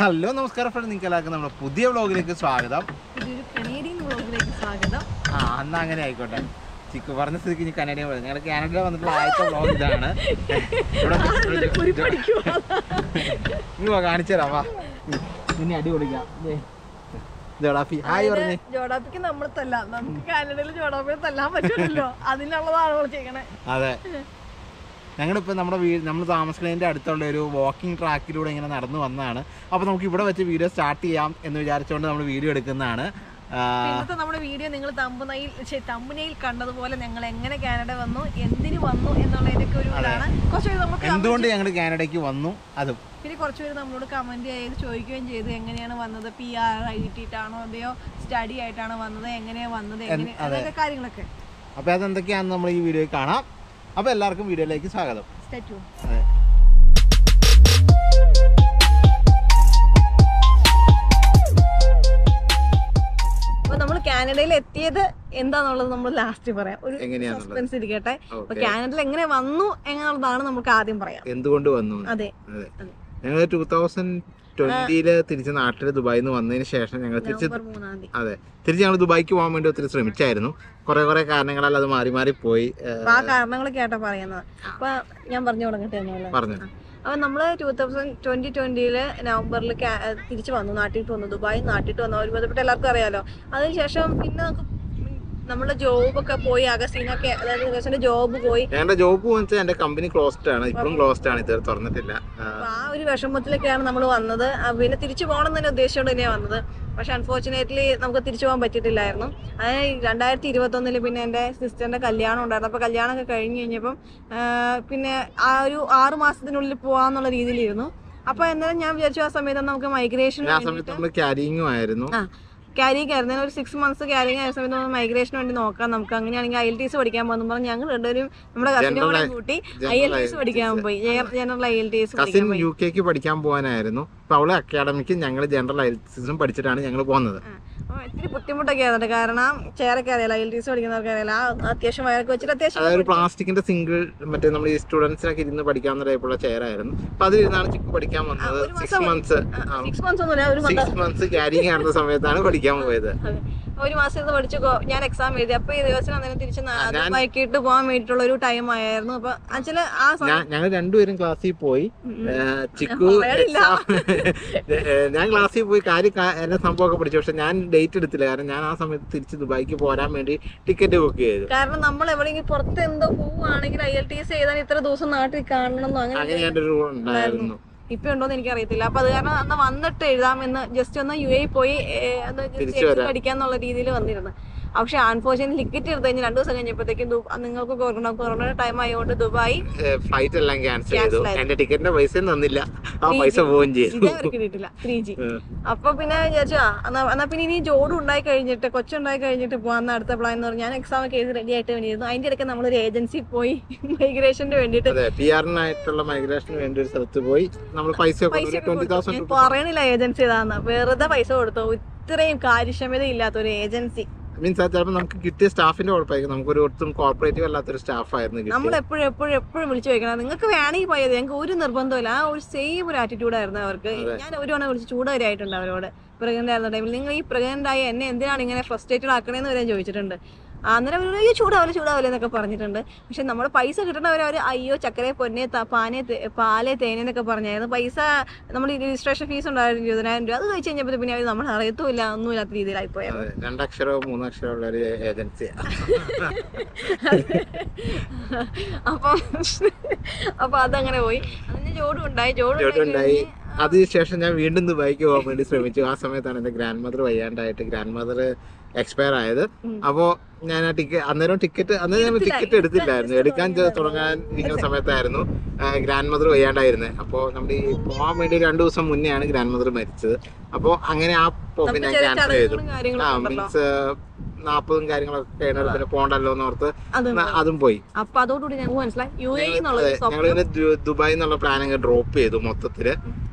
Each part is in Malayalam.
ഹലോ നമസ്കാരം ഫ്രണ്ട് നിങ്ങൾക്ക് എല്ലാവർക്കും നമ്മുടെ പുതിയ വ്ളോഗിലേക്ക് സ്വാഗതം ഇതൊരു കനേഡിയൻ വ്ളോഗിലേക്ക് സ്വാഗതം ആ അന്ന് അങ്ങനെ ആയിക്കോട്ടെ ചിക്കു പറഞ്ഞ സ്ഥിതിക്ക് ഇനി കനഡിയൻ പറയും ഞങ്ങൾ കാനഡയിൽ വന്നിട്ടുള്ള ആദ്യത്തെ വ്ളോഗ് ഇതാണ് ഇവിടെ കാണിച്ചു തരാം വാ ഇനി അടി കൊടുക്കാം ദേ. ഇതെടാ ഫി ഹായ് പറഞ്ഞേ ജോഡാപ്പിക്ക് നമ്മൾ തല്ലാം നമുക്ക് കാനഡയിൽ ജോഡാപ്പിനെ തല്ലാൻ പറ്റില്ലല്ലോ അതിനുള്ളതാണ് നമ്മൾ ചെയ്യണേ അതെ ഞങ്ങളിപ്പോൾ നമ്മുടെ വീട് നമ്മൾ താമസിക്കുന്നതിൻ്റെ അടുത്തുള്ള ഒരു വാക്കിംഗ് ട്രാക്കിലൂടെ ഇങ്ങനെ നടന്നു വന്നതാണ് അപ്പോൾ നമുക്ക് ഇവിടെ വെച്ച് വീഡിയോ സ്റ്റാർട്ട് ചെയ്യാം എന്ന് വിചാരിച്ചുകൊണ്ട് നമ്മൾ വീഡിയോ എടുക്കുന്നതാണ് ആ, ഇന്നത്തെ നമ്മുടെ വീഡിയോ നിങ്ങൾ തമ്പനയിൽ തമ്പനയിൽ കണ്ടതുപോലെ ഞങ്ങൾ എങ്ങനെ കാനഡ വന്നു എന്തിനു വന്നു എന്നുള്ളതിന്റെ ഒക്കെ ഒരു ഇതാണ് കുറച്ചുപേര് നമുക്ക് എന്തുകൊണ്ട് ഞങ്ങൾ കാനഡയ്ക്ക് വന്നു അതും പിന്നെ കുറച്ചുപേര് നമ്മളോട് കമന്റ് ചെയ്ത് ചോദിക്കുകയും ചെയ്തു എങ്ങനെയാണ് വന്നത് പി ആർ ഐഡിട്ടാണോ അതെയോ സ്റ്റഡി ആയിട്ടാണോ വന്നത് എങ്ങനെയാണ് വന്നത് എങ്ങനെ അതൊക്കെ കാര്യങ്ങളൊക്കെ അപ്പോൾ അതെന്തൊക്കെയാണെന്ന് നമ്മൾ ഈ വീഡിയോയിൽ കാണാം അപ്പോൾ എല്ലാവർക്കും വീഡിയോയിലേക്ക് സ്വാഗതം സ്റ്റാറ്റു അതെ അപ്പൊ നമ്മൾ കാനഡയിൽ എത്തിയത് എന്താന്നുള്ളത് നമ്മൾ ലാസ്റ്റ് പറയാം ഒരു എങ്ങനെയാന്നുള്ളത് സസ്പെൻസ് ഇരിക്കട്ടെ അപ്പൊ ഓക്കെ കാനഡയിൽ എങ്ങനെ വന്നു എന്നുള്ളതാണ് നമുക്ക് ആദ്യം പറയാം എന്തുകൊണ്ട് വന്നു എന്ന്. അതെ അതെ അതെ. ഞങ്ങൾ ടൂ തൗസൻഡ് ട്വന്റിയില് തിരിച്ച് നാട്ടിൽ ദുബായിൽ നിന്ന് വന്നതിന് ശേഷം ഞങ്ങൾ തിരിച്ച് നവംബർ മൂന്നാം തീയതി അതെ തിരിച്ച് ഞങ്ങൾ ദുബായിക്ക് പോകാൻ വേണ്ടി ഒത്തിരി ശ്രമിച്ചായിരുന്നു കുറെ കുറെ കാരണങ്ങളാൽ അത് മാറി മാറി പോയി ഏഹ്, അപ്പൊ ആ കാരണങ്ങൾ കേട്ടാ പറയുന്നത് അപ്പൊ ഞാൻ പറഞ്ഞു തുടങ്ങട്ടെ എന്നുള്ള പറഞ്ഞു അപ്പൊ നമ്മള് ടൂ തൗസൻഡ് ട്വന്റി ട്വന്റിയില് നവംബറിൽ തിരിച്ചു വന്നു നാട്ടിട്ട് വന്നു ദുബായ് നാട്ടിട്ട് വന്നു ഒരു ബന്ധപ്പെട്ട എല്ലാവർക്കും അറിയാലോ അതിനുശേഷം പിന്നെ നമുക്ക് നമ്മള് ജോബൊക്കെ പോയി അഗസീനൊക്കെ അതായത് അഗസീന്റെ ജോബ് പോയി ഞങ്ങളുടെ ജോബ് വെച്ചാൽ എന്റെ കമ്പനി ക്ലോസ്ഡ് ആണ് ഇപ്പോഴും ക്ലോസ്ഡ് ആണ് ഇതുവരെ തുറന്നിട്ടില്ല ആ, അപ്പൊ ആ ഒരു വിഷമത്തിലൊക്കെയാണ് നമ്മൾ വന്നത് ആ, പിന്നെ തിരിച്ചു പോകണം തന്നെ ഉദ്ദേശിച്ചുകൊണ്ട് തന്നെയാണ് വന്നത് പക്ഷെ അൺഫോർച്ചുനേറ്റ്ലി നമുക്ക് തിരിച്ചു പോകാൻ പറ്റിയിട്ടില്ലായിരുന്നു അത് രണ്ടായിരത്തി ഇരുപത്തി ഒന്നില് പിന്നെ എൻ്റെ സിസ്റ്ററിന്റെ കല്യാണം ഉണ്ടായിരുന്നു അപ്പൊ കല്യാണമൊക്കെ കഴിഞ്ഞ് കഴിഞ്ഞപ്പം ആ, പിന്നെ ആ ഒരു ആറ് മാസത്തിനുള്ളിൽ പോവാന്നുള്ള രീതിയിലിരുന്നു അപ്പൊ എന്നാലും ഞാൻ വിചാരിച്ചു ആ സമയത്ത് നമുക്ക് മൈഗ്രേഷൻ പിന്നെ ആ സമയത്ത് നമ്മൾ ക്യാരിങ്ങും ആയിരുന്നു ആ ക്യാരിങ് ആയിരുന്നു ഞാൻ ഒരു സിക്സ് മന്ത്സ് ക്യാരിങ് ആയ സമയത്ത് നമ്മൾ മൈഗ്രേഷന് വേണ്ടി നോക്കാം നമുക്ക് അങ്ങനെയാണെങ്കിൽ ഐ എൽ ടി എസ് പഠിക്കാൻ പോകുന്നു പറഞ്ഞ് ഞങ്ങൾ രണ്ടുപേരും നമ്മുടെ കസിനെ കൂടെ കൂട്ടി ഐ എൽ ടി എസ് പഠിക്കാൻ പോയി general IELTS cousin പഠിക്കാൻ പോയി യു കെക്ക് പഠിക്കാൻ പോകാനായിരുന്നു അപ്പൊ അവള് അക്കാഡമിക്ക് ഞങ്ങൾ ജനറൽ ഐൽസിസും പഠിച്ചിട്ടാണ് ഞങ്ങൾ പോകുന്നത് അപ്പൊ ഇത്തിരി ബുദ്ധിമുട്ടൊക്കെ ആയിരുന്നു കാരണം ചേരൊക്കെ അറിയാലോ ഐ എൽ ടി എസ് പഠിക്കുന്നവർക്ക് അറിയാലോ ആ അത്യാവശ്യം വയറൊക്കെ വെച്ചിട്ട് അത്യാവശ്യം അതായത് പ്ലാസ്റ്റിക്കിന്റെ സിംഗിൾ മറ്റേ നമ്മൾ ഈ സ്റ്റുഡൻസിനൊക്കെ ഇരുന്ന് പഠിക്കാവുന്ന ടൈപ്പുള്ള ചെയർ ആയിരുന്നു അപ്പൊ അതിലിരുന്നാണ് ചിക്കു പഠിക്കാൻ വന്നത് ഒരു സിക്സ് മാസം മന്ത്സ് സിക്സ് മന്ത്സ് ഒന്നുമില്ല ഒരു മന്ത് സിക്സ് മന്ത്സ് ക്യാരിങ് ആയിരുന്ന സമയത്താണ് പഠിക്കാൻ പോയത് അതെ. ഒരു മാസം ഇരുന്ന് പഠിച്ചു കൊ- ഞാൻ എക്സാം എഴുതി അപ്പൊ ഈ ദിവസം അന്നേരം തിരിച്ച് നാ- അത് ഞാൻ- വൈകിട്ട് പോകാൻ വേണ്ടിയിട്ടുള്ള ഒരു ടൈം ആയിരുന്നു അപ്പൊ ആക്ച്വല് ആ സമയം ഞാൻ ഞങ്ങൾ രണ്ടുപേരും ക്ലാസ്സിൽ പോയി ഏഹ് ചിക്കു പറയാനില്ല. exam- ഏഹ് ഞാൻ ക്ലാസ്സിൽ പോയി കാര്യം കാ- എല്ലാ സംഭവമൊക്കെ പഠിച്ചു പക്ഷെ ഞാൻ ഡേറ്റ് എടുത്തില്ല കാരണം ഞാൻ ആ സമയത്ത് തിരിച്ച് ദുബായിക്ക് പോരാൻ വേണ്ടി ടിക്കറ്റ് ബുക്ക് ചെയ്തു കാരണം നമ്മൾ എവിടെയെങ്കിലും പുറത്ത് എന്തോ പോവുകയാണെങ്കിൽ ഐ എൽ ടി എസ് ചെയ്താൽ ഇത്ര ദിവസം നാട്ടിൽ കാണണമെന്നോ അങ്ങനെ അങ്ങനെ എൻ്റെ ഒരു ഉണ്ടായിരുന്നു ഇപ്പൊ ഉണ്ടോന്ന് എനിക്ക് അറിയത്തില്ല അപ്പൊ അത് കാരണം അന്ന് വന്നിട്ട് എഴുതാമെന്ന് ജസ്റ്റ് ഒന്ന് യു എ പോയി ഏ, ഒന്ന് just തിരിച്ച് exam വരാം. പഠിക്കാന്നുള്ള രീതിയിൽ വന്നിരുന്നു പക്ഷെ അൺഫോർച്ചുനേറ്റ് ടിക്കറ്റ് എടുത്ത് കഴിഞ്ഞ് രണ്ടു ദിവസം കഴിഞ്ഞപ്പോഴത്തേക്കും ദു- നിങ്ങൾക്ക് കൊറോണ കൊറോണ ടൈം ആയതുകൊണ്ട് ദുബായ് ഫ്ലൈറ്റ് എല്ലാം ക്യാൻസൽ ചെയ്തു Cancel ആയി. എന്റെ ടിക്കറ്റിന്റെ പൈസയും തന്നില്ല ആ പൈസ പോവുകയും ചെയ്തു ഇത് അവർക്ക് കിട്ടിയിട്ടില്ല ത്രീ ജി ഏഹ്. അപ്പൊ പിന്നെ വിചാരിച്ചു ആ എന്നാ എന്നാ പിന്നെ ഇനി ജോഡ് ഉണ്ടായി കഴിഞ്ഞിട്ട് കൊച്ചുണ്ടായി കഴിഞ്ഞിട്ട് പോകാൻ അടുത്ത പ്ലാൻ എന്ന് പറഞ്ഞാൽ ഞാൻ എക്സാം ഒക്കെ എഴുതി റെഡി ആയിട്ട് വേണ്ടിയിരുന്നു അതിന്റെ ഇടയ്ക്ക് നമ്മളൊരു ഏജൻസി പോയി മൈഗ്രേഷന്റെ വേണ്ടിയിട്ട് അതെ പി ആറിനായിട്ടുള്ള മൈഗ്രേഷന് വേണ്ടി ഒരു സ്ഥലത്ത് പോയി നമ്മൾ പൈസ പൈസ ട്വന്റി കൊടുത്തു. തൗസൻഡ് ഞാൻ പറയണില്ല ഏജൻസി ഏതാന്ന് വെറുതെ പൈസ കൊടുത്തു ഇത്രയും കാര്യക്ഷമത ഇല്ലാത്ത ഒരു ഏജൻസി മീൻസ് ചിലപ്പോൾ നമുക്ക് കിട്ടിയ സ്റ്റാഫിന്റെ കുഴപ്പമായിരിക്കും നമുക്കൊരു ഒട്ടും കോർപ്പറേറ്റീവ് അല്ലാത്തൊരു സ്റ്റാഫ് ആയിരുന്നു നമ്മൾ കിട്ടിയത് എപ്പോഴും എപ്പോഴും എപ്പോഴും വിളിച്ചു ചോദിക്കണം നിങ്ങൾക്ക് വേണമെങ്കിൽ പോയത് ഞങ്ങൾക്ക് ഒരു നിർബന്ധമില്ല ആ ഒരു സെയിം ഒരു ആറ്റിറ്റ്യൂഡ് ആയിരുന്നു അവർക്ക് അതെ. ഞാൻ ഒരു തവണ വിളിച്ച് ചൂടുവരായിട്ടുണ്ട് അവരോട് പ്രഗ്നന്റ് ആയിരുന്ന ടൈമിൽ നിങ്ങൾ ഈ പ്രഗ്നന്റ് ആയി എന്നെ എന്തിനാണ് ഇങ്ങനെ ഫ്രസ്ട്രേറ്റഡ് ആക്കണേന്ന് വരെ ഞാൻ ചോദിച്ചിട്ടുണ്ട് ആ, അന്നേരം അവർ അയ്യോ ചൂടാവില്ല ചൂടാവില്ല എന്നൊക്കെ പറഞ്ഞിട്ടുണ്ട് പക്ഷെ നമ്മുടെ പൈസ കിട്ടണവർ അവർ അയ്യോ ചക്കരെ പൊന്നെ ത- പാനെ തേ- പാലെ തേനെന്നൊക്കെ പറഞ്ഞായിരുന്നു പൈസ നമ്മൾ രജിസ്ട്രേഷൻ ഫീസ് ഉണ്ടായിരുന്നു ഇരുപതിനായിരം രൂപ അത് കഴിച്ച് കഴിഞ്ഞപ്പോൾ പിന്നെ അവർ നമ്മൾ അറിയത്തുമില്ല ഒന്നുമില്ലാത്ത രീതിയിലായി പോയത് അതെ രണ്ടക്ഷരമോ മൂന്നക്ഷരമോ ഉള്ള ഒരു ഏജൻസി അപ്പം അപ്പൊ അതങ്ങനെ പോയി അതിന് ജോഡും ഉണ്ടായി ജോഡും ഉണ്ടായി അതിനുശേഷം ഞാൻ വീണ്ടും ദുബായിക്ക് പോകാൻ വേണ്ടി ശ്രമിച്ചു ആ സമയത്താണ് എന്റെ ഗ്രാൻഡ് മദർ വയ്യാണ്ടായിട്ട് ഗ്രാൻഡ് മദർ എക്സ്പയർ ആയത് ഉം. അപ്പോ ഞാൻ ആ ടിക്കറ്റ് അന്നേരം ടിക്കറ്റ് അന്നേരം ഞാൻ എടുത്തില്ല. ടിക്കറ്റ് എടുത്തില്ലായിരുന്നു എടുക്കാൻ ചെ- തുടങ്ങാൻ ഇരിക്കുന്ന സമയത്തായിരുന്നു ഗ്രാൻഡ് മദർ വയ്യാണ്ടായിരുന്നത് അപ്പോൾ നമ്മൾ ഈ പോകാൻ വേണ്ടി രണ്ടു ദിവസം മുന്നെയാണ് ഗ്രാൻഡ് മദർ മരിച്ചത് അപ്പോൾ അങ്ങനെ ആ പോക്ക് നമുക്ക് ഞാൻ ചെറിയ ക്യാൻസൽ ചെയ്തു ചടങ്ങുകളും ആ കാര്യങ്ങളൊക്കെ ഉണ്ടല്ലോ മീൻസ് നാൽപ്പതും കാര്യങ്ങളൊക്കെ കഴിഞ്ഞാൽ പിന്നെ പോകണ്ടല്ലോ എന്ന് ഓർത്ത് അത് ന- അതും പോയി അപ്പൊ അതോടുകൂടി ഞങ്ങൾക്ക് മനസ്സിലായി യു എ ഞങ്ങൾ എന്നുള്ളത് ഞങ്ങൾ പിന്നെ ദുബായ് എന്നുള്ള പ്ലാൻ അങ്ങ് ഡ്രോപ്പ് ചെയ്തു മൊത്തത്തില്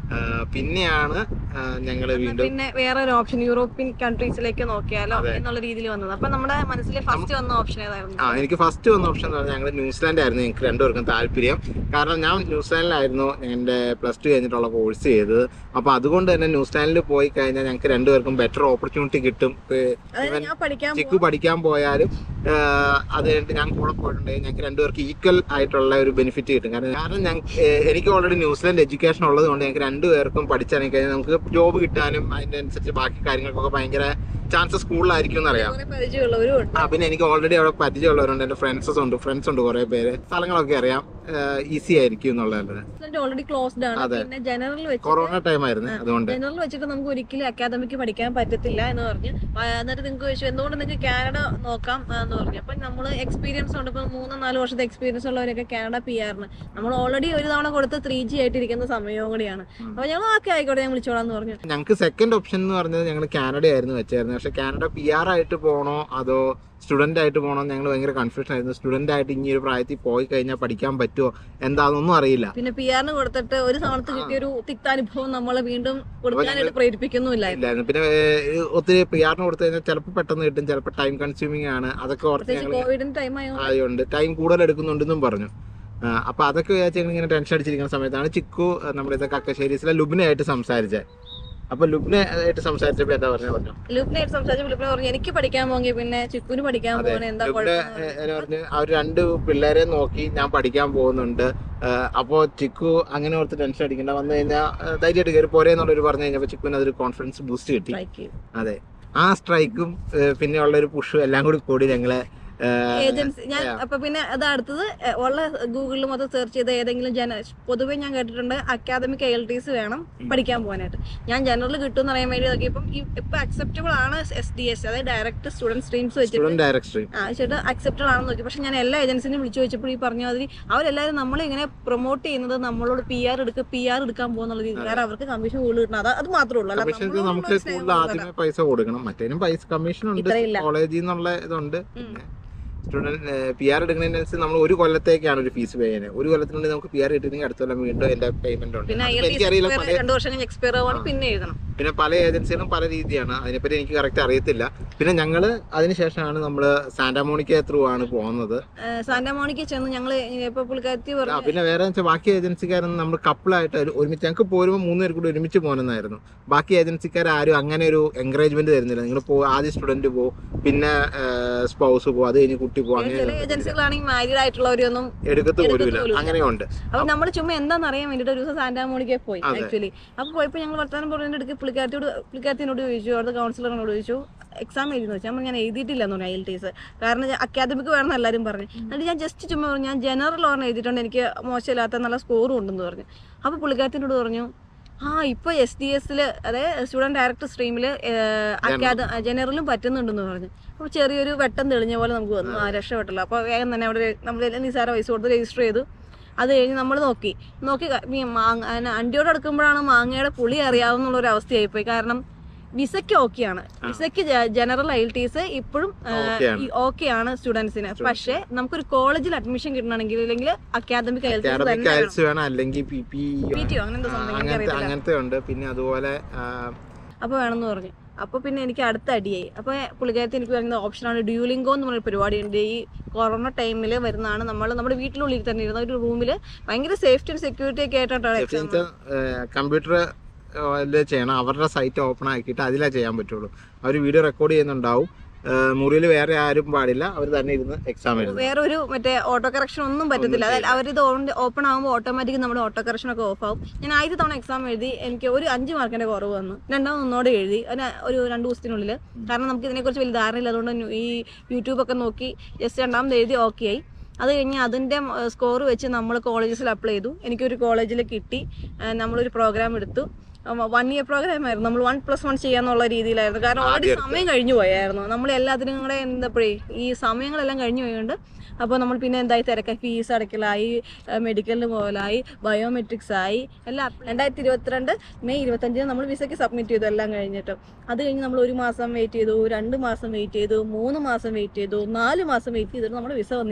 പിന്നെയാണ് ഞങ്ങൾ വീണ്ടും പിന്നെ വേറെ ഒരു ഓപ്ഷൻ യൂറോപ്യൻ കൺട്രീസിലേക്ക് നോക്കിയാലോ അതെ. എന്നുള്ള രീതിയിൽ വന്നത് അപ്പൊ നമ്മുടെ മനസ്സിൽ ഫസ്റ്റ് വന്ന ഓപ്ഷൻ ഏതായിരുന്നു ആ എനിക്ക് ഫസ്റ്റ് വന്ന ഓപ്ഷൻ എന്ന് പറഞ്ഞാൽ ഞങ്ങൾ ന്യൂസിലാൻഡ് ആയിരുന്നു എനിക്ക് രണ്ടുപേർക്കും താല്പര്യം കാരണം ഞാൻ ന്യൂസിലാൻഡിലായിരുന്നു എൻ്റെ പ്ലസ് ടു കഴിഞ്ഞിട്ടുള്ള കോഴ്സ് ചെയ്തത് അപ്പോൾ അതുകൊണ്ട് തന്നെ ന്യൂസിലാൻഡിൽ പോയി കഴിഞ്ഞാൽ ഞങ്ങൾക്ക് രണ്ടുപേർക്കും ബെറ്റർ ഓപ്പർച്യൂണിറ്റി കിട്ടും ഏർ അതായത് ഇവൻ ഞാൻ പഠിക്കാൻ ചിക്കു പഠിക്കാൻ പോയാലും ആഹ് അത് കഴിഞ്ഞിട്ട് ഞാൻ കൂടെ പോയിട്ടുണ്ടെങ്കിൽ ഞങ്ങൾക്ക് രണ്ടുപേർക്ക് ഈക്വൽ ആയിട്ടുള്ള ഒരു ബെനിഫിറ്റ് കിട്ടും കാരണം കാരണം ഞാൻ ഏഹ് എനിക്ക് ഓൾറെഡി ന്യൂസിലാൻഡ് എഡ്യൂക്കേഷൻ ഉള്ളത് കൊണ്ട് ഞങ്ങൾക്ക് രണ്ടുപേർക്കും പഠിച്ചിറങ്ങി കഴിഞ്ഞാൽ നമുക്ക് ജോബ് കിട്ടാനും അതിൻ്റെ അനുസരിച്ച് ബാക്കി കാര്യങ്ങൾക്കൊക്കെ ഭയങ്കര ചാൻസസ് കൂടുതലായിരിക്കും എന്നറിയാം കുറെ പരിചയമുള്ളവരും ഉണ്ട് ആ പിന്നെ എനിക്ക് ഓൾറെഡി അവിടെ പരിചയമുള്ളവരുണ്ട് എൻ്റെ ഫ്രണ്ട്സസ് ഉണ്ട് ഫ്രണ്ട്സ് ഉണ്ട് കുറേ പേര് സ്ഥലങ്ങളൊക്കെ അറിയാം ഈസി ആയിരിക്കും എന്നുള്ളത് ഓൾറെഡി ക്ലോസ്ഡ് ആണ് അതെ. പിന്നെ ജനറൽ വെച്ച് കൊറോണ ടൈം ആയിരുന്നു അതുകൊണ്ട് ജനറൽ വെച്ചിട്ട് നമുക്ക് ഒരിക്കലും അക്കാദമിക്ക് പഠിക്കാൻ പറ്റത്തില്ല എന്ന് പറഞ്ഞു ആ, എന്നിട്ട് നിങ്ങൾക്ക് ചോദിച്ചു എന്തുകൊണ്ട് നിങ്ങൾക്ക് കാനഡ നോക്കാം ആ, എന്ന് പറഞ്ഞു അപ്പൊ നമ്മൾ എക്സ്പീരിയൻസ് ഉണ്ട് ഇപ്പൊ മൂന്നോ നാല് വർഷത്തെ എക്സ്പീരിയൻസ് ഉള്ളവരൊക്കെ കാനഡ പി ആറിന് നമ്മൾ ഓൾറെഡി ഒരു തവണ കൊടുത്ത് ത്രീ ജി ആയിട്ടിരിക്കുന്ന സമയവും കൂടിയാണ് ഉം. അപ്പൊ ഞങ്ങൾ ഓക്കെ ആയിക്കോട്ടെ ഞാൻ വിളിച്ചോളാം എന്ന് പറഞ്ഞു ഞങ്ങൾക്ക് സെക്കൻഡ് ഓപ്ഷൻ എന്ന് പറഞ്ഞത് ഞങ്ങൾ കാനഡ ആയിരുന്നു വെച്ചായിരുന്നു പക്ഷെ കാനഡ പി ആർ ആയിട്ട് പോകണോ അതോ സ്റ്റുഡന്റ് ആയിട്ട് പോകണോ ഞങ്ങൾ ഭയങ്കര കൺഫ്യൂഷൻ ആയിരുന്നു സ്റ്റുഡന്റ് ആയിട്ട് ഇനി ഒരു പ്രായത്തിൽ പോയി കഴിഞ്ഞാൽ പഠിക്കാൻ പറ്റുമോ എന്താണെന്നൊന്നും അറിയില്ല പിന്നെ പി ആറിന് കൊടുത്തിട്ട് ഒരു തവണത്ത് കിട്ടിയ ഒരു തിക്താനുഭവം നമ്മളെ വീണ്ടും കൊടുക്കാനായിട്ട് പ്രേരിപ്പിക്കുന്നുമില്ലായിരുന്നു ഇല്ലായിരുന്നു പിന്നെ ഏർ, ഒത്തിരി പി ആറിന് കൊടുത്തു കഴിഞ്ഞാൽ ചിലപ്പോൾ പെട്ടെന്ന് കിട്ടും ചിലപ്പോൾ ടൈം കൺസ്യൂമിങ് ആണ് അതൊക്കെ ഓർത്ത് പ്രത്യേകിച്ച് ഞങ്ങൾ കോവിഡിന്റെ ടൈം ആയതുകൊണ്ട് ആയതുകൊണ്ട് ടൈം കൂടുതൽ എടുക്കുന്നുണ്ടെന്നും പറഞ്ഞു ആ, അപ്പൊ അതൊക്കെ വിചാരിച്ച് ഞങ്ങൾ ഇങ്ങനെ ടെൻഷൻ അടിച്ചിരിക്കുന്ന സമയത്താണ് ചിക്കു ആ, നമ്മുടെ ഇത് കക്കശ്ശേരിസിലെ ലുബിനായിട്ട് സംസാരിച്ചത് അപ്പൊ ലുബിനെ ആയിട്ട് സംസാരിച്ചപ്പോ എന്താ പറഞ്ഞ പറഞ്ഞു ലുപ്നായിട്ട് സംസാരിച്ചു ലുപ്ന പറഞ്ഞു എനിക്ക് പഠിക്കാൻ പോകെങ്കിൽ പിന്നെ ചിക്കുന് പഠിക്കാൻ അതെ. പോകണ എന്താ ലുബിനെ കുഴപ്പം ഏ, എന്ന് പറഞ്ഞ് അവർ രണ്ട് പിള്ളേരെ നോക്കി ഞാൻ പഠിക്കാൻ പോകുന്നുണ്ട് ആ, അപ്പോ ചിക്കു അങ്ങനെ ഓർത്ത് ടെൻഷൻ അടിക്കണ്ട വന്നു കഴിഞ്ഞാൽ ധൈര്യമായിട്ട് കയറി പോരെ എന്നുള്ളൊരു പറഞ്ഞു കഴിഞ്ഞപ്പോൾ ചിക്കുവിന് അതൊരു കോൺഫിഡൻസ് ബൂസ്റ്റ് കിട്ടി സ്ട്രൈക്ക് അതെ ആ സ്ട്രൈക്കും പിന്നെ ഉള്ള ഒരു പുഷും എല്ലാം കൂടി കൂടി ഞങ്ങളെ ഏ, ഏജൻസി ഞാൻ Yeah. അപ്പൊ പിന്നെ അത് അടുത്തത് എ, ഉള്ള ഗൂഗിളിൽ മൊത്തം സെർച്ച് ചെയ്ത് ഏതെങ്കിലും ജന പൊതുവെ ഞാൻ കേട്ടിട്ടുണ്ട് അക്കാദമിക് എൽ ടി സി വേണം പഠിക്കാൻ പോകാനായിട്ട് ഞാൻ ജനറൽ കിട്ടും എന്ന് അറിയാൻ വേണ്ടി നോക്കിയപ്പം ഈ- ഇപ്പൊ അക്സെപ്റ്റബിൾ ആണ് എസ് ഡി എസ് അതായത് ഡയറക്റ്റ് സ്റ്റുഡന്റ് സ്ട്രീംസ് വെച്ചിട്ട് സ്റ്റുഡന്റ് ഡയറക്ട് സ്ട്രീം ആ വെച്ചിട്ട് അക്സെപ്റ്റബിൾ ആണെന്ന് നോക്കി പക്ഷെ ഞാൻ എല്ലാ ഏജൻസിനും വിളിച്ചു വെച്ചപ്പോൾ ഈ പറഞ്ഞ മാതിരി അവരെല്ലാവരും നമ്മളെ ഇങ്ങനെ പ്രൊമോട്ട് ചെയ്യുന്നത് നമ്മളോട് പി ആർ എടുക്കുക പി ആർ എടുക്കാൻ പോകുന്നുള്ള രീതി കാരണം അവർക്ക് കമ്മീഷൻ കൂടുതൽ കിട്ടണം അത് അത് മാത്രമേ ഉള്ളൂ അല്ലാതെ കമ്മീഷൻ നമ്മളോടുള്ള നമുക്ക് സ്നേഹം കൂടുതൽ ഒന്നുമല്ല. ആദ്യമേ പൈസ കൊടുക്കണം മറ്റേനും പൈസ കമ്മീഷൻ ഉണ്ട് ഇത്രയില്ല. കോളേജിൽ നിന്നുള്ള ഇതുണ്ട് ഉം. സ്റ്റുഡന്റ് പി ആർ എടുക്കുന്നതിനനുസരിച്ച് നമ്മൾ ഒരു കൊല്ലത്തേക്കാണ് ഒരു ഫീസ് പേ ചെയ്യുന്നത് ഒരു കൊല്ലത്തിനുള്ളിൽ നമുക്ക് പി ആർ കിട്ടുന്നെങ്കിൽ അടുത്ത കൊല്ലം വീണ്ടും എന്റെ പേയ്മെന്റ് ഉണ്ട് പിന്നെ അതിപ്പോ എനിക്കറിയില്ല പല രണ്ടു വർഷം കഴിഞ്ഞ് എക്സ്പയർ ആവുകയാണ് പിന്നെ എഴുതണം പിന്നെ പല ഏജൻസികളും പല രീതിയാണ് അതിനെപ്പറ്റി എനിക്ക് കറക്റ്റ് അറിയത്തില്ല പിന്നെ ഞങ്ങള് അതിനുശേഷമാണ് നമ്മൾ സാന്റാമോണിക്ക ത്രൂ ആണ് പോകുന്നത് സാന്റാമോണിക്ക് ചെന്ന് ഞങ്ങൾ ഇപ്പൊ പുള്ളിക്കാരത്തി ആ, പറഞ്ഞു പിന്നെ വേറെ വെച്ചാൽ ബാക്കി ഏജൻസിക്കാരൊന്നും നമ്മൾ കപ്പിളായിട്ട് ഒരു- ഒരുമിച്ച് ഞങ്ങൾക്ക് പോരുമ്പോൾ മൂന്ന് പേർ കൂടി ഒരുമിച്ച് പോകണമെന്നായിരുന്നു ബാക്കി ഏജൻസിക്കാർ ആരും അങ്ങനെ ഒരു എൻകറേജ്മെന്റ് തരുന്നില്ല നിങ്ങൾ പോ ആദ്യം സ്റ്റുഡന്റ് പോകും പിന്നെ സ്പൗസ് പോകും അത് കഴിഞ്ഞ് കുട്ടി പോകും ചില അങ്ങനെ ഏജൻസികളാണെങ്കിൽ മാരീഡ് ആയിട്ടുള്ളവരൊന്നും എടുക്കത്ത് എടുക്കത്ത് പോലുമില്ല പോലുമില്ല. അങ്ങനെയുണ്ട് അപ്പൊ നമ്മൾ ചുമ്മാ എന്താണെന്ന് അറിയാൻ വേണ്ടിട്ട് ഒരു ദിവസം സാന്റാമോണിക്ക് പോയി അതെ. ആക്ച്വലി അപ്പൊ പോയപ്പോ ഞങ്ങൾ വർത്താനം പറഞ്ഞതിന്റെ അടുക്ക് പുള്ളിക്കാരത്തിയോട് പുള്ളിക്കാരത്തിനോട് ചോദിച്ചു അവിടുത്തെ കൗൺസിലറിനോട് ചോദിച്ചു എക്സാം എഴുതി വെച്ചാൽ ഞാൻ എഴുതിയിട്ടില്ല എന്ന് പറഞ്ഞു ഐ എൽ ടി എസ് കാരണം അക്കാദമിക് വേണമെന്ന് എല്ലാവരും പറഞ്ഞു എന്നിട്ട് ഞാൻ ജസ്റ്റ് ചുമ്മാ പറഞ്ഞു ഞാൻ ജനറൽ ഓർമ്മ എഴുതിയിട്ടുണ്ട് എനിക്ക് മോശമില്ലാത്ത നല്ല സ്കോറും ഉണ്ടെന്ന് പറഞ്ഞു അപ്പൊ പുള്ളിക്കാരത്തിനോട് പറഞ്ഞു ആ ഇപ്പൊ എസ് ഡി എസിൽ അതായത് സ്റ്റുഡന്റ് ഡയറക്ടർ സ്ട്രീമില് അക്കാദ ജനറലും പറ്റുന്നുണ്ടെന്ന് പറഞ്ഞു അപ്പോൾ ചെറിയൊരു വെട്ടം തെളിഞ്ഞ പോലെ നമുക്ക് വന്നു ആ രക്ഷപ്പെട്ടല്ലോ അപ്പോൾ വേഗം തന്നെ അവിടെ നമ്മൾ നിസാര പൈസ കൊടുത്ത് രജിസ്റ്റർ ചെയ്തു അത് കഴിഞ്ഞ് നമ്മൾ നോക്കി നോക്കി ക- ഈ മാങ്ങ അതിന് അണ്ടിയോട് എടുക്കുമ്പോഴാണ് മാങ്ങയുടെ പുളി അറിയാവുന്നുള്ള ഒരു അവസ്ഥയായിപ്പോയി കാരണം വിസയ്ക്ക് ഓക്കെയാണ് വിസയ്ക്ക് ജനറൽ ഐ ടിസ് ഇപ്പോഴും ഓക്കെയാണ്. ഓക്കെയാണ് സ്റ്റുഡൻസിന് പക്ഷേ നമുക്കൊരു കോളേജിൽ അഡ്മിഷൻ കിട്ടണമെങ്കിൽ അല്ലെങ്കിൽ academic I T academic IELTS വേണം അല്ലെങ്കിൽ പി പി പി ടി അങ്ങനത്തെ സംഭവം അങ്ങനത്തെ എനിക്കറിയത്തില്ല അങ്ങനത്തെ ഉണ്ട് പിന്നെ അതുപോലെ ആ, അപ്പോൾ വേണമെന്ന് പറഞ്ഞു അപ്പോൾ പിന്നെ എനിക്ക് അടുത്ത അടിയായി അപ്പോൾ പുള്ളിക്കാരത്തി എനിക്ക് പറയുന്ന ഓപ്ഷനാണ് ഡ്യൂലിംഗോ എന്ന് പറഞ്ഞ പരിപാടിയുണ്ട് ഈ കൊറോണ ടൈമിൽ വരുന്നതാണ് നമ്മൾ നമ്മുടെ വീട്ടിനുള്ളിൽ തന്നെ ഇരുന്ന ഒരു റൂമിൽ ഭയങ്കര സേഫ്റ്റി ആൻഡ് സെക്യൂരിറ്റി ഒക്കെ ആയിട്ടാണ് എക്സാം കമ്പ്യൂട്ടർ ചെയ്യണം അവരുടെ സൈറ്റ് ഓപ്പൺ ആക്കിയിട്ട് അതിലേ ചെയ്യാൻ പറ്റുള്ളൂ അവർ വീഡിയോ റെക്കോർഡ് ചെയ്യുന്നുണ്ടാവും മുറിയിൽ വേറെ ആരും പാടില്ല അവർ തന്നെ ഇരുന്ന് എക്സാം എഴുതും വേറെ ഒരു മറ്റേ ഓട്ടോ കറക്ഷൻ ഒന്നും പറ്റത്തില്ല അതായത് അവരിത് ഓപ്പൺ ആകുമ്പോൾ ഓട്ടോമാറ്റിക് നമ്മുടെ ഓട്ടോ കറക്ഷൻ ഒക്കെ ഓഫ് ആവും ഞാൻ ആദ്യത്തെ തവണ എക്സാം എഴുതി എനിക്ക് ഒരു അഞ്ച് മാർക്കിന്റെ കുറവ് വന്നു രണ്ടാമത് ഒന്നോടെ എഴുതി അതിന് ഒരു രണ്ട് ദിവസത്തിനുള്ളിൽ കാരണം നമുക്ക് ഇതിനെക്കുറിച്ച് വലിയ ധാരണയില്ല അതുകൊണ്ട് ഈ യൂട്യൂബൊക്കെ നോക്കി ജസ്റ്റ് രണ്ടാമത് എഴുതി ഓക്കെ ആയി അത് കഴിഞ്ഞ് അതിൻ്റെ സ്കോർ വെച്ച് നമ്മൾ കോളേജസിൽ അപ്ലൈ ചെയ്തു എനിക്കൊരു കോളേജിൽ കിട്ടി ആ, നമ്മളൊരു പ്രോഗ്രാം എടുത്തു വൺ ഇയർ പ്രോഗ്രാം ആയിരുന്നു നമ്മൾ വൺ പ്ലസ് വൺ ചെയ്യാന്നുള്ള രീതിയിലായിരുന്നു കാരണം ഓൾറെഡി ആദ്യം സമയം കഴിഞ്ഞു പോയായിരുന്നു നമ്മൾ എല്ലാത്തിനും കൂടെ എന്താ ഈ സമയങ്ങളെല്ലാം കഴിഞ്ഞു പോയതുകൊണ്ട് അപ്പോൾ നമ്മൾ പിന്നെ എന്തായി തിരക്കായി ഫീസ് അടയ്ക്കലായി മെഡിക്കലിന് പോകലായി ബയോമെട്രിക്സ് ആയി എല്ലാം രണ്ടായിരത്തി ഇരുപത്തിരണ്ട് മെയ് ഇരുപത്തഞ്ചിന് നമ്മൾ വിസയ്ക്ക് സബ്മിറ്റ് ചെയ്തു എല്ലാം കഴിഞ്ഞിട്ട് അത് കഴിഞ്ഞ് നമ്മൾ ഒരു മാസം വെയിറ്റ് ചെയ്തു രണ്ട് മാസം വെയിറ്റ് ചെയ്തു മൂന്ന് മാസം വെയിറ്റ് ചെയ്തു നാല് മാസം വെയിറ്റ് ചെയ്തിട്ട് നമ്മുടെ വിസ വന്നില്ല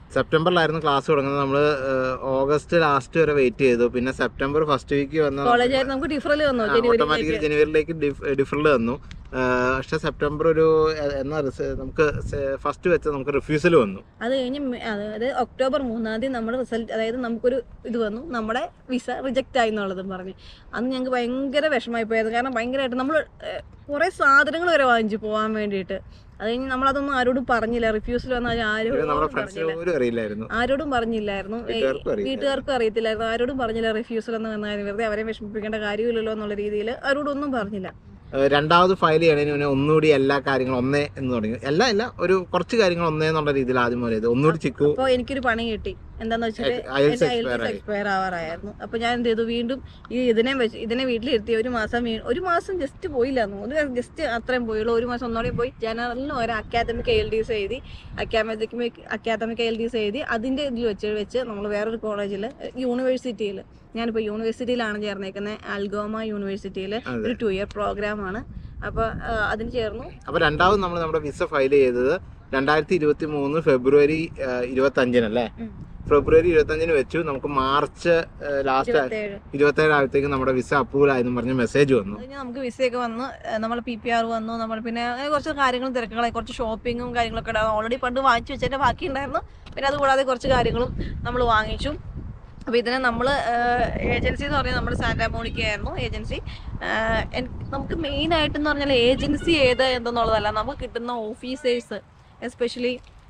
സെപ്റ്റംബറിലായിരുന്നു ക്ലാസ് തുടങ്ങുന്നത് നമ്മൾ ഓഗസ്റ്റ് ലാസ്റ്റ് വരെ വെയിറ്റ് ചെയ്തു പിന്നെ സെപ്റ്റംബർ ഫസ്റ്റ് വീക്ക് വന്ന കോളേജായിട്ട് നമുക്ക് ഡിഫറൽ വന്നു ഓട്ടോമാറ്റിക്കലി ജനുവരി ജനുവരിയിലേക്ക് ഡിഫറിൽ വന്നു ആ, പക്ഷെ സെപ്റ്റംബർ ഒരു എ- എന്നാ റിസ- നമുക്ക് ഫസ്റ്റ് വെച്ച് നമുക്ക് റിഫ്യൂസൽ വന്നു അത് കഴിഞ്ഞ് മെ- അതായത് ഒക്ടോബർ മൂന്നാം തീയതി നമ്മുടെ റിസൾട്ട് അതായത് നമുക്കൊരു ഇത് വന്നു നമ്മുടെ വിസ റിജക്റ്റ് ആയി എന്നുള്ളതും പറഞ്ഞു അന്ന് ഞങ്ങൾക്ക് ഭയങ്കര വിഷമമായി പോയത് കാരണം ഭയങ്കരമായിട്ട് നമ്മൾ കുറേ സാധനങ്ങൾ വരെ വാങ്ങിച്ചു പോകാൻ വേണ്ടിയിട്ട് അത് കഴിഞ്ഞ് നമ്മളതൊന്നും ആരോടും പറഞ്ഞില്ല റിഫ്യൂസൽ വന്നാൽ ഇത് നമ്മുടെ ആരോടും ഫ്രണ്ട്സിന് പറഞ്ഞില്ല പോലും അറിയില്ലായിരുന്നു ആരോടും പറഞ്ഞില്ലായിരുന്നു ഏ, വീട്ടുകാർക്കും അറിയില്ല വീട്ടുകാർക്കും അറിയത്തില്ലായിരുന്നു ആരോടും പറഞ്ഞില്ല റിഫ്യൂസൽ എന്ന് വന്ന കാര്യം വെറുതെ അവരെ വിഷമിപ്പിക്കേണ്ട കാര്യമില്ലല്ലോ എന്നുള്ള രീതിയിൽ ആരോടും ഒന്നും പറഞ്ഞില്ല ഏഹ് രണ്ടാമത് ഫയൽ ചെയ്യണതിന് മുന്നേ ഒന്നുകൂടി എല്ലാ കാര്യങ്ങളും ഒന്നേ എന്ന് തുടങ്ങി എല്ലാം ഇല്ല ഒരു കുറച്ച് കാര്യങ്ങൾ ഒന്നേ എന്നുള്ള രീതിയിൽ ആദ്യം പോലെ ചെയ്തു ഒന്നുകൂടി ചിക്കു അപ്പോൾ എനിക്കൊരു പണി കിട്ടി എന്താന്ന് വെച്ചാൽ അയൽസ് എന്റെ എക്സ്പയർ ആയി എക്സ്പയർ ആവാറായിരുന്നു അപ്പൊ ഞാൻ എന്ത് ചെയ്തു വീണ്ടും ഈ ഇതിനെ വെച്ച് ഇതിനെ വീട്ടിലിരുത്തി ഒരു മാസം വീ- ഒരു മാസം ജസ്റ്റ് പോയില്ലായിരുന്നു ഒരു ജസ്റ്റ് അത്രയും പോയുള്ളൂ ഒരു മാസം ഒന്നോടെ പോയി ജനറലിന് ഒരു അക്കാദമിക് എൽ ഡി എസ് എഴുതി academic academic L D S എഴുതി അതിന്റെ ഇതിൽ വെച്ച് വെച്ച് നമ്മൾ വേറൊരു കോളേജിൽ യൂണിവേഴ്സിറ്റിയിൽ ഞാനിപ്പോൾ യൂണിവേഴ്സിറ്റിയിലാണ് ചേർന്നേക്കുന്നത് അൽഗോമ യൂണിവേഴ്സിറ്റിയിൽ അതെ ഒരു ടു ഇയർ പ്രോഗ്രാമാണ് അപ്പോൾ അതിന് ചേർന്നു അപ്പൊ രണ്ടാമത് നമ്മൾ നമ്മുടെ വിസ ഫയൽ ചെയ്തത് രണ്ടായിരത്തി ഇരുപത്തി മൂന്ന് ഫെബ്രുവരി ഇരുപത്തി അഞ്ചിനല്ലേ ഉം. ഫെബ്രുവരി ഇരുപത്തി അഞ്ചിന് വെച്ചു നമുക്ക് മാർച്ച് ലാസ്റ്റ് ഇരുപത്തേഴ് ഇരുപത്തി ഏഴ് ആയപ്പോഴത്തേക്ക് നമ്മുടെ വിസ അപ്രൂവൽ ആയെന്ന് പറഞ്ഞ മെസ്സേജ് വന്നു അത് കഴിഞ്ഞ് നമുക്ക് വിസയൊക്കെ വന്ന് നമ്മൾ പി പി ആർ വന്നു നമ്മൾ പിന്നെ അങ്ങനെ കുറച്ച് കാര്യങ്ങളും തിരക്കുകളായി കുറച്ച് ഷോപ്പിങ്ങും കാര്യങ്ങളൊക്കെ ഉണ്ടാകും ഓൾറെഡി പണ്ട് വാങ്ങിച്ചു വെച്ചതിന്റെ ബാക്കി ഉണ്ടായിരുന്നു പിന്നെ അതുകൂടാതെ കുറച്ച് കാര്യങ്ങളും നമ്മൾ വാങ്ങിച്ചു അപ്പോൾ ഇതിനെ നമ്മൾ ഏജൻസി എന്ന് പറഞ്ഞാൽ നമ്മൾ സാന്റാമോണിക്ക ആയിരുന്നു ഏജൻസി നമുക്ക് മെയിൻ ആയിട്ടെന്ന് പറഞ്ഞാൽ ഏജൻസി ഏത് എന്തെന്നുള്ളതല്ല നമുക്ക് കിട്ടുന്ന officers especially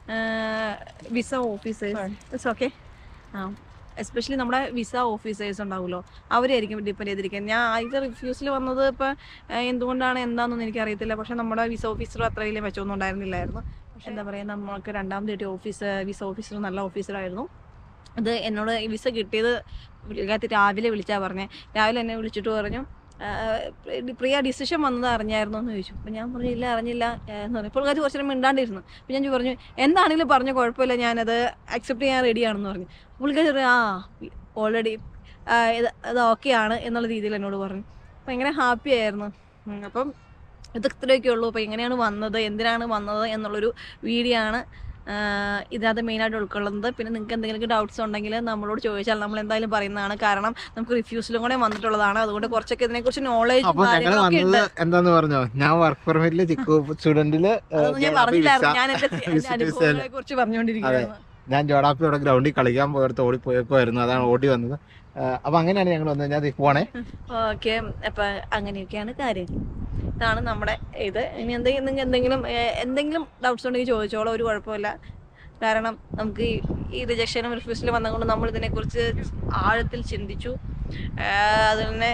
visa officers okay ആ എസ്പെഷ്യലി നമ്മുടെ വിസ ഓഫീസേഴ്സ് ഉണ്ടാവുമല്ലോ അവരായിരിക്കും ഡിപ്പെൻഡ് ചെയ്തിരിക്കുന്നത് ഞാൻ ആദ്യത്തെ റിഫ്യൂസിൽ വന്നത് ഇപ്പം എന്തുകൊണ്ടാണ് എന്താണെന്നൊന്നും എനിക്കറിയത്തില്ല പക്ഷെ നമ്മുടെ വിസ ഓഫീസർ അത്ര വലിയ മെച്ചമൊന്നും ഉണ്ടായിരുന്നില്ലായിരുന്നു പക്ഷെ എന്താ പറയുക നമ്മൾക്ക് രണ്ടാമത് കിട്ടിയ ഓഫീസർ വിസ ഓഫീസർ നല്ല ഓഫീസറായിരുന്നു അത് എന്നോട് ഈ വിസ കിട്ടിയത് പുള്ളിക്കാരത്തി രാവിലെ വിളിച്ചാൽ പറഞ്ഞേ രാവിലെ എന്നെ വിളിച്ചിട്ട് പറഞ്ഞു "ആ, പ്രിയ ഡിസിഷൻ വന്നത് അറിഞ്ഞായിരുന്നു എന്ന് ചോദിച്ചു അപ്പം ഞാൻ പറഞ്ഞു ഇല്ല അറിഞ്ഞില്ല ആ, എന്ന് പറഞ്ഞു പുള്ളിക്കാരി കുറച്ചു നേരം മിണ്ടാണ്ടിരുന്നു അപ്പം ഞാൻ പറഞ്ഞു എന്താണെങ്കിലും പറഞ്ഞ കുഴപ്പമില്ല ഞാനത് അക്സെപ്റ്റ് ചെയ്യാൻ റെഡിയാണെന്ന് പറഞ്ഞു പുള്ളിക്കാരി പറഞ്ഞു ആ ഓൾറെഡി ഇത് അത് ഓക്കെ ആണ് എന്നുള്ള രീതിയിൽ എന്നോട് പറഞ്ഞു ഭയങ്കര ഹാപ്പി ആയിരുന്നു ഉം, അപ്പം ഇത് ഇത്രയൊക്കെ ഉള്ളൂ അപ്പോൾ എങ്ങനെയാണ് വന്നത് എന്തിനാണ് വന്നത് എന്നുള്ളൊരു വീഡിയോ ആണ് ആഹ് ഇതിനകത്ത് മെയിനായിട്ട് ഉൾക്കൊള്ളുന്നത് പിന്നെ നിങ്ങൾക്ക് എന്തെങ്കിലും ഡൗട്ട്സ് ഉണ്ടെങ്കിൽ നമ്മളോട് ചോദിച്ചാൽ നമ്മൾ എന്തായാലും പറയുന്നതാണ് കാരണം നമുക്ക് റിഫ്യൂസിലും കൂടെ വന്നിട്ടുള്ളതാണ് അതുകൊണ്ട് കുറച്ചൊക്കെ ഇതിനെക്കുറിച്ച് നോളേജ് അപ്പൊ ഞങ്ങൾ കാര്യങ്ങളൊക്കെ ഉണ്ട് വന്നത് എന്താന്ന് പറഞ്ഞോ ഞാൻ വർക്ക് പെർമിറ്റില് ചിക്കു സ്റ്റുഡന്റില് അതൊന്നും ഞാൻ പറഞ്ഞില്ലായിരുന്നു ഞാൻ എന്റെ എന്റെ visit അനുഭവങ്ങളെ കുറിച്ച് പറഞ്ഞുകൊണ്ടിരിക്കുകയായിരുന്നു ഞാൻ ജോഡാപ്പിയുടെ ഗ്രൗണ്ടിൽ കളിക്കാൻ പോയടുത്ത് ഓടിപ്പോയപ്പോയിരുന്നു അതാണ് ഓടി വന്നത് ആ, അപ്പൊ അങ്ങനെയാണ് ഞങ്ങൾ വന്നത് ഞാൻ ദേ പോണേ ഓക്കെ അപ്പൊ അങ്ങനെയൊക്കെയാണ് കാര്യം ഇതാണ് നമ്മുടെ ഇത് ഇനി എന്തെങ്കിലും നിങ്ങൾക്ക് എന്തെങ്കിലും ഏഹ്, എന്തെങ്കിലും ഡൗട്ട്സ് ഉണ്ടെങ്കിൽ ചോദിച്ചോളൂ ഒരു കുഴപ്പമില്ല കാരണം നമുക്ക് ഈ- ഈ റിജക്ഷനും റിഫ്യൂസലും വന്നതുകൊണ്ട് നമ്മൾ ഇതിനെക്കുറിച്ച് ആഴത്തിൽ ചിന്തിച്ചു ഏഹ്, അതിൽ തന്നെ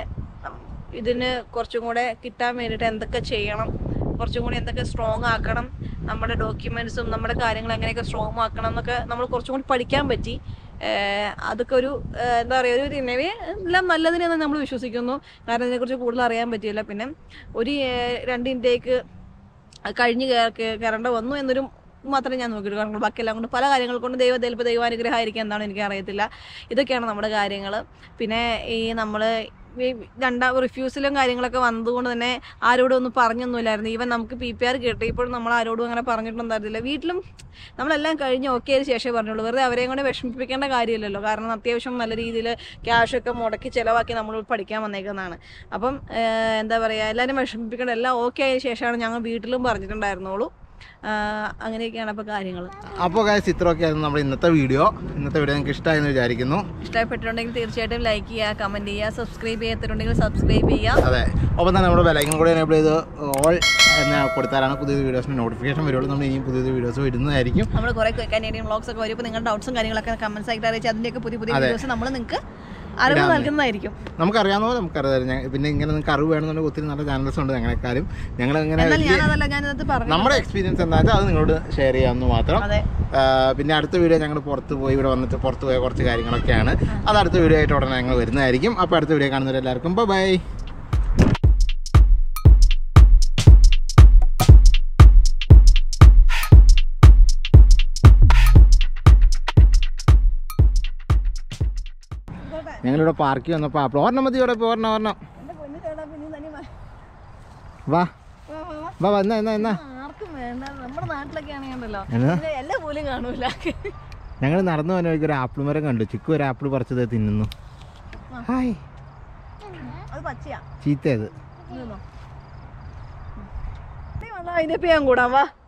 ഇതിന് കുറച്ചും കൂടെ കിട്ടാൻ വേണ്ടിയിട്ട് എന്തൊക്കെ ചെയ്യണം കുറച്ചും കൂടി എന്തൊക്കെ സ്ട്രോങ് ആക്കണം നമ്മുടെ ഡോക്യുമെന്റ്സും നമ്മുടെ കാര്യങ്ങൾ എങ്ങനെയൊക്കെ സ്ട്രോങ് ആക്കണം എന്നൊക്കെ നമ്മൾ കുറച്ചും കൂടി പഠിക്കാൻ പറ്റി ഏഹ് അതൊക്കെ ഒരു ഏഹ് എന്താ പറയുക ഒരു ഇന്നവേ എല്ലാം നല്ലതിനെന്ന് നമ്മൾ വിശ്വസിക്കുന്നു കാരണം ഇതിനെക്കുറിച്ച് കൂടുതൽ അറിയാൻ പറ്റിയില്ല പിന്നെ ഒരു ഏഹ് രണ്ട് ഇൻടേക്ക് കഴിഞ്ഞ് കേ- കേ- കയറേണ്ട വന്നു എന്നൊരു മാത്രമേ ഞാൻ നോക്കിയിട്ടു കാരണം ബാക്കിയെല്ലാം കൊണ്ട് പല കാര്യങ്ങൾ കൊണ്ട് ദൈവ ചിലപ്പോൾ ദൈവാനുഗ്രഹമായിരിക്കും എന്താണ് എനിക്ക് അറിയത്തില്ല ഇതൊക്കെയാണ് നമ്മുടെ കാര്യങ്ങൾ പിന്നെ ഈ നമ്മൾ ഈ രണ്ടാം റിഫ്യൂസലും കാര്യങ്ങളൊക്കെ വന്നതുകൊണ്ട് തന്നെ ആരോടും ഒന്നും പറഞ്ഞൊന്നുമില്ലായിരുന്നു ഈവൻ നമുക്ക് പി പി ആർ കിട്ടിയപ്പോഴും നമ്മൾ ആരോടും അങ്ങനെ പറഞ്ഞിട്ടുണ്ടായിരുന്നില്ല വീട്ടിലും നമ്മളെല്ലാം കഴിഞ്ഞ് ഓക്കെ ആയതിനു ശേഷമേ പറഞ്ഞുള്ളൂ വെറുതെ അവരെയും കൂടെ വിഷമിപ്പിക്കേണ്ട കാര്യമില്ലല്ലോ കാരണം അത്യാവശ്യം നല്ല രീതിയിൽ ക്യാഷൊക്കെ മുടക്കി ചിലവാക്കി നമ്മൾ പഠിക്കാൻ വന്നേക്കുന്നതാണ് അപ്പം ഏഹ്, എന്താ പറയുക എല്ലാവരും വിഷമിപ്പിക്കേണ്ട എല്ലാം ഓക്കെ ആയ ശേഷമാണ് ഞങ്ങൾ വീട്ടിലും പറഞ്ഞിട്ടുണ്ടായിരുന്നുള്ളൂ ആഹ്, അങ്ങനെയൊക്കെയാണ് അപ്പോൾ കാര്യങ്ങൾ അപ്പോൾ കാര്യം ഇത്രയൊക്കെ ആയിരുന്നു നമ്മുടെ ഇന്നത്തെ വീഡിയോ ഇന്നത്തെ വീഡിയോ നിങ്ങൾക്ക് ഇഷ്ടമായെന്ന് വിചാരിക്കുന്നു ഇഷ്ടപ്പെട്ടിട്ടുണ്ടെങ്കിൽ തീർച്ചയായിട്ടും ലൈക്ക് ചെയ്യുക കമൻറ്റ് ചെയ്യുക സബ്സ്ക്രൈബ് ചെയ്യാത്തിട്ടുണ്ടെങ്കിൽ സബ്സ്ക്രൈബ് ചെയ്യുക അതെ ഒപ്പം തന്നെ നമ്മുടെ ബെലൈക്കൻ കൂടെ എനേബിൾ ചെയ്ത് ഓൾ എന്ന് കൊടുത്താലാണ് പുതിയ വീഡിയോസിന് നോട്ടിഫിക്കേഷൻ വരുള്ളൂ നമ്മൾ ഇനിയും പുതിയ പുതിയ വീഡിയോസ് വരുന്നതായിരിക്കും നമ്മൾ കുറെ കനേഡിയൻ വ്ളോഗ്സ് ഒക്കെ വരുമ്പോൾ നിങ്ങളുടെ ഡൗട്ട്സും കാര്യങ്ങളൊക്കെ കമന്റ്സ് ആയിട്ട് അറിയിച്ച് അതിൻ്റെയൊക്കെ പുതിയ പുതിയ അതെ. വീഡിയോസ് നമ്മൾ നിങ്ങൾക്ക് അറിവ് ഇടാം. നൽകുന്നതായിരിക്കും നമുക്കറിയാവുന്ന പോലെ നമുക്കറിയാം ഞ- പിന്നെ ഇങ്ങനെ നിങ്ങൾക്ക് അറിവ് വേണമെന്നുണ്ടെങ്കിൽ ഒത്തിരി നല്ല ചാനൽസ് ഉണ്ട് ഞങ്ങളെക്കാരും ഞങ്ങൾ ഇങ്ങനെ എന്നാൽ വലിയ ഞാനതല്ല ഞാൻ ഇതിനകത്ത് പറഞ്ഞു നമ്മുടെ എക്സ്പീരിയൻസ് എന്താ വെച്ചാൽ അത് നിങ്ങളോട് ഷെയർ ചെയ്യാമെന്ന് മാത്രം അതെ ആ, പിന്നെ അടുത്ത വീഡിയോ ഞങ്ങൾ പുറത്ത് പോയി ഇവിടെ വന്നിട്ട് പുറത്ത് പോയ കുറച്ച് കാര്യങ്ങളൊക്കെയാണ് അത് അടുത്ത വീഡിയോ ആയിട്ട് ഉടനെ ഞങ്ങൾ വരുന്നതായിരിക്കും അപ്പോൾ അടുത്ത വീഡിയോ കാണുന്നവരെല്ലാവർക്കും ബൈ ഞങ്ങളിവിടെ പാർക്കിൽ വന്നപ്പോൾ അപ്പോൾ ഒരെണ്ണം മതി ഇവിടെ ഇപ്പോൾ ഒരെണ്ണം ഒരെണ്ണം എന്റെ പൊന്നു ചേട്ടാ പിന്നെ തന്നെ മ- വാ വാ, വാ, വാ. വാ വാ എന്നാ എന്നാ എന്നാ ആർക്കും വേണ്ട നമ്മുടെ നാട്ടിലൊക്കെ ആണെങ്കിലോ എന്നാ എല്ലാ പോലും കാണൂല ഞങ്ങൾ നടന്നു പോകുന്ന വഴിക്ക് ഒരു ആപ്പിൾ മരം കണ്ടു ചിക്കു ഒരു ആപ്പിൾ പറിച്ചത് തിന്നുന്നു ഹായ് അത് പച്ചയാ ചീത്തയത് നിന്നോ. നീ വന്നാ അതിന്റെ പേൻ കൂടാ വാ